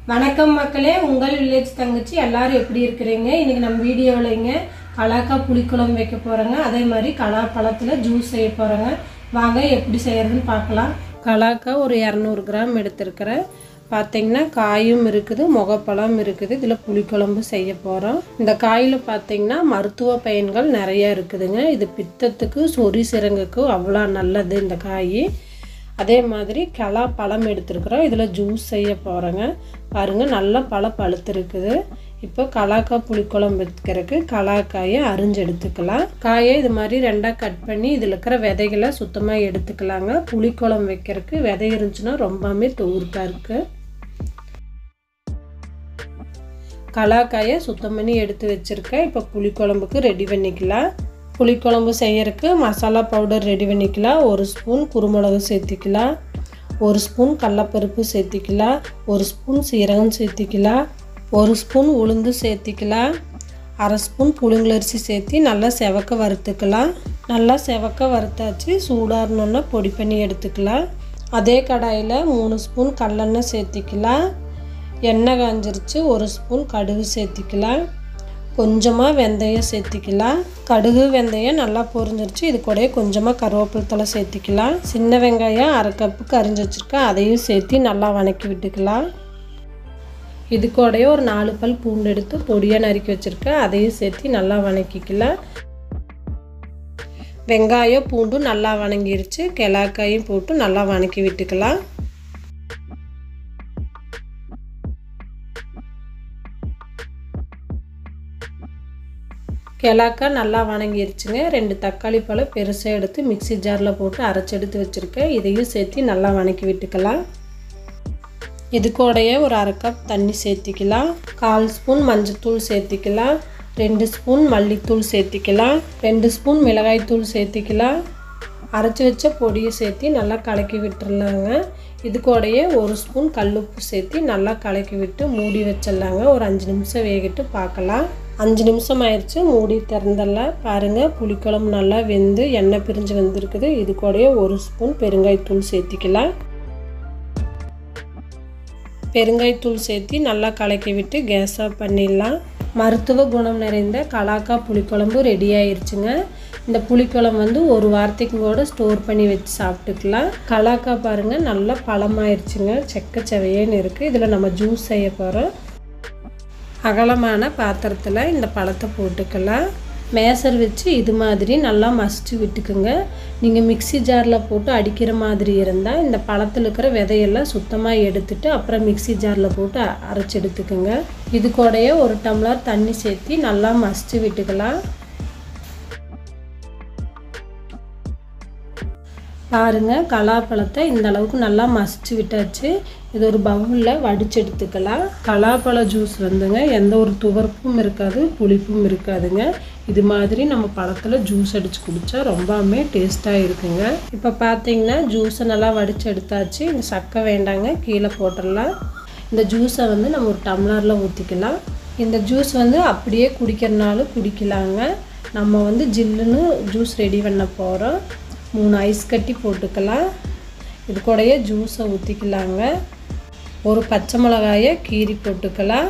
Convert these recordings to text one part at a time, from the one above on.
வணக்கம் மக்களே உங்கள் வில்லேஜ் தங்கச்சி எல்லாரும் எப்படி இருக்கிறீங்க இன்னைக்கு நம்ம வீடியோவில்ங்க கலாக்கா புளிக்குழம்பு வைக்க போகிறோங்க அதே மாதிரி கலா பழத்தில் ஜூஸ் செய்ய போகிறோங்க வாங்க எப்படி செய்யறதுன்னு பார்க்கலாம் கலாக்கா ஒரு இரநூறு கிராம் எடுத்திருக்கிறேன் பார்த்தீங்கன்னா காயும் இருக்குது முகப்பழம் இருக்குது இதில் புளிக்குழம்பு செய்ய போகிறோம் இந்த காயில் பார்த்தீங்கன்னா மருத்துவ பயன்கள் நிறைய இருக்குதுங்க இது பித்தத்துக்கு சொறி சிரங்குக்கு அவ்வளோ நல்லது இந்த காய் அதே மாதிரி கலா பழம் எடுத்துருக்குறோம் இதில் ஜூஸ் செய்ய போகிறோங்க பாருங்கள் நல்லா பழம் பழுத்துருக்குது இப்போ கலாக்காய் புளிக்குழம்பு வைக்கிறதுக்கு கலாக்காயை அரிஞ்சு எடுத்துக்கலாம் காயை இது மாதிரி ரெண்டாக கட் பண்ணி இதில் இருக்கிற விதைகளை சுத்தமாக எடுத்துக்கலாங்க புளிக்குழம்பு வைக்கிறதுக்கு விதை இருந்துச்சுன்னா ரொம்பவுமே தூர்க்காக இருக்குது கலாக்காயை சுத்தம் பண்ணி எடுத்து வச்சுருக்கேன் இப்போ புளிக்குழம்புக்கு ரெடி பண்ணிக்கலாம் புளிக்குழம்பு செய்யறதுக்கு மசாலா பவுடர் ரெடி பண்ணிக்கலாம் ஒரு ஸ்பூன் குருமிளகு சேர்த்திக்கலாம் ஒரு ஸ்பூன் கடலப்பருப்பு சேர்த்திக்கலாம் ஒரு ஸ்பூன் சீரகம் சேர்த்திக்கலாம் ஒரு ஸ்பூன் உளுந்து சேர்த்திக்கலாம் அரை ஸ்பூன் புழுங்கலரிசி சேர்த்தி நல்லா செவக்க வறுத்துக்கலாம் நல்லா செவக்க வறுத்தாச்சு சூடாறணுன்னா பொடி பண்ணி எடுத்துக்கலாம் அதே கடாயில் மூணு ஸ்பூன் கடலெண்ணெய் சேர்த்திக்கலாம் எண்ணெய் காஞ்சிருச்சு ஒரு ஸ்பூன் கடுகு சேர்த்திக்கலாம் கொஞ்சமாக வெந்தயம் சேர்த்திக்கலாம் கடுகு வெந்தயம் நல்லா பொரிஞ்சிருச்சு இது கூட கொஞ்சமாக கருவேப்பிலை தலை சேர்த்திக்கலாம் சின்ன வெங்காயம் அரை கப்புக்கு அரிஞ்சு வச்சுருக்கேன் அதையும் சேர்த்து நல்லா வணக்கி விட்டுக்கலாம் இது கூடயே ஒரு நாலு பல் பூண்டு எடுத்து பொடியாக நறுக்கி வச்சுருக்கேன் அதையும் சேர்த்து நல்லா வணக்கிக்கலாம் வெங்காயம் பூண்டும் நல்லா வணங்கிருச்சு கிளாக்காயும் போட்டு நல்லா வணக்கி விட்டுக்கலாம் கிழக்கா நல்லா வணங்கிருச்சுங்க ரெண்டு தக்காளி பழம் பெருசாக எடுத்து மிக்சி ஜாரில் போட்டு அரைச்சி எடுத்து வச்சுருக்கேன் இதையும் சேர்த்து நல்லா வணக்கி விட்டுக்கலாம் இது கூடயே ஒரு அரை கப் தண்ணி சேர்த்திக்கலாம் கால் ஸ்பூன் மஞ்சத்தூள் சேர்த்திக்கலாம் ரெண்டு ஸ்பூன் மல்லித்தூள் சேர்த்திக்கலாம் ரெண்டு ஸ்பூன் மிளகாய்த்தூள் சேர்த்திக்கலாம் அரைச்சி வச்ச பொடியை சேர்த்து நல்லா கலக்கி விட்டுறலாங்க இது கூடயே ஒரு ஸ்பூன் கல்லுப்பு சேர்த்து நல்லா கலக்கி விட்டு மூடி வச்சிடலாங்க ஒரு அஞ்சு நிமிஷம் வேகிட்டு பார்க்கலாம் அஞ்சு நிமிஷம் ஆயிடுச்சு மூடி திறந்தரலாம் பாருங்கள் புளிக்குழம்பு நல்லா வெந்து எண்ணெய் பிரிஞ்சு வந்திருக்குது இது கூடயே ஒரு ஸ்பூன் பெருங்காயத்தூள் சேர்த்திக்கலாம் பெருங்காயத்தூள் சேர்த்து நல்லா கலக்கி விட்டு கேஸ் ஆஃப் பண்ணிடலாம் மருத்துவ குணம் நிறைந்த கலாக்கா புளிக்குழம்பு ரெடி ஆயிடுச்சுங்க இந்த புளிக்குழம்பு வந்து ஒரு வாரத்துக்கு கூட ஸ்டோர் பண்ணி வச்சு சாப்பிட்டுக்கலாம் கலாக்கா பாருங்கள் நல்லா பழமாயிருச்சுங்க செக்க செவையேன்னு இருக்குது இதில் நம்ம ஜூஸ் செய்ய போகிறோம் அகலமான பாத்திரத்தில் இந்த பழத்தை போட்டுக்கலாம் மேசர் வச்சு இது மாதிரி நல்லா மசிச்சு விட்டுக்குங்க நீங்கள் மிக்சி ஜாரில் போட்டு அடிக்கிற மாதிரி இருந்தால் இந்த பழத்தில் இருக்கிற விதையெல்லாம் சுத்தமாக எடுத்துட்டு அப்புறம் மிக்சி ஜாரில் போட்டு அரைச்சி எடுத்துக்குங்க இது கூடயே ஒரு டம்ளர் தண்ணி சேர்த்து நல்லா மசிச்சு விட்டுக்கலாம் பாருங்கள் கலாப்பழத்தை இந்த அளவுக்கு நல்லா மசிச்சு விட்டாச்சு இது ஒரு பவுலில் வடிச்சு எடுத்துக்கலாம் கலாப்பழ ஜூஸ் வந்துங்க எந்த ஒரு துவர்ப்பும் இருக்காது புளிப்பும் இருக்காதுங்க இது மாதிரி நம்ம பழத்தில் ஜூஸ் அடித்து குடித்தா ரொம்பவுமே டேஸ்ட்டாக இருக்குங்க இப்போ பார்த்தீங்கன்னா ஜூஸை நல்லா வடித்து எடுத்தாச்சு இந்த சக்கை வேண்டாங்க கீழே போட்டுடலாம் இந்த ஜூஸை வந்து நம்ம ஒரு டம்ளரில் ஊற்றிக்கலாம் இந்த ஜூஸ் வந்து அப்படியே குடிக்கிறனாலும் குடிக்கலாங்க நம்ம வந்து ஜில்லுன்னு ஜூஸ் ரெடி பண்ண போகிறோம் மூணு ஐஸ் கட்டி போட்டுக்கலாம் இது கூடயே ஜூஸை ஊற்றிக்கலாங்க ஒரு பச்சை மிளகாயை கீரி போட்டுக்கலாம்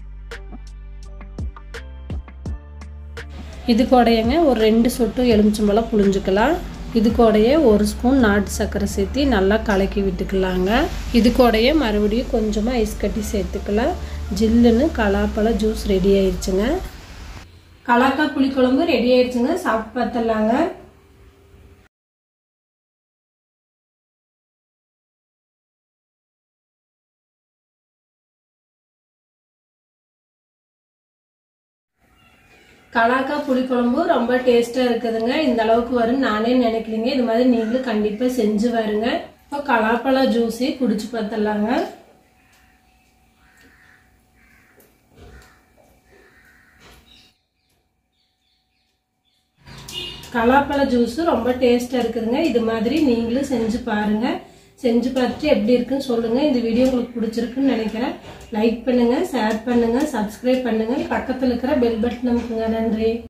இது கூடையங்க ஒரு ரெண்டு சொட்டு எலுமிச்சம்பழம் புழிஞ்சுக்கலாம் இது கூடயே ஒரு ஸ்பூன் நாட்டு சர்க்கரை சேர்த்து நல்லா கலக்கி விட்டுக்கலாங்க இது கூடயே மறுபடியும் கொஞ்சமாக ஐஸ் கட்டி சேர்த்துக்கலாம் ஜில்லுன்னு கலாப்பழ ஜூஸ் ரெடி ஆயிடுச்சுங்க கலாக்காய் புளிக்குழம்பு ரெடி ஆயிடுச்சுங்க சாப்பிட்டு பார்த்துடலாங்க கலாக்கா புளிக்குழம்பு ரொம்ப டேஸ்ட்டாக இருக்குதுங்க இந்த அளவுக்கு வரும் நானே நினைக்கலிங்க இது மாதிரி நீங்களும் கண்டிப்பாக செஞ்சு வருங்க இப்போ கலாப்பழ ஜூஸே குடிச்சு பார்த்துடலாங்க கலாப்பழ ஜூஸு ரொம்ப டேஸ்ட்டாக இருக்குதுங்க இது மாதிரி நீங்களும் செஞ்சு பாருங்கள் செஞ்சு பார்த்துட்டு எப்படி இருக்குன்னு சொல்லுங்கள் இந்த வீடியோ உங்களுக்கு பிடிச்சிருக்குன்னு நினைக்கிறேன் லைக் பண்ணுங்கள் ஷேர் பண்ணுங்கள் சப்ஸ்கிரைப் பண்ணுங்கள் பக்கத்தில் இருக்கிற பெல் பட்டன் நமக்குங்க நன்றி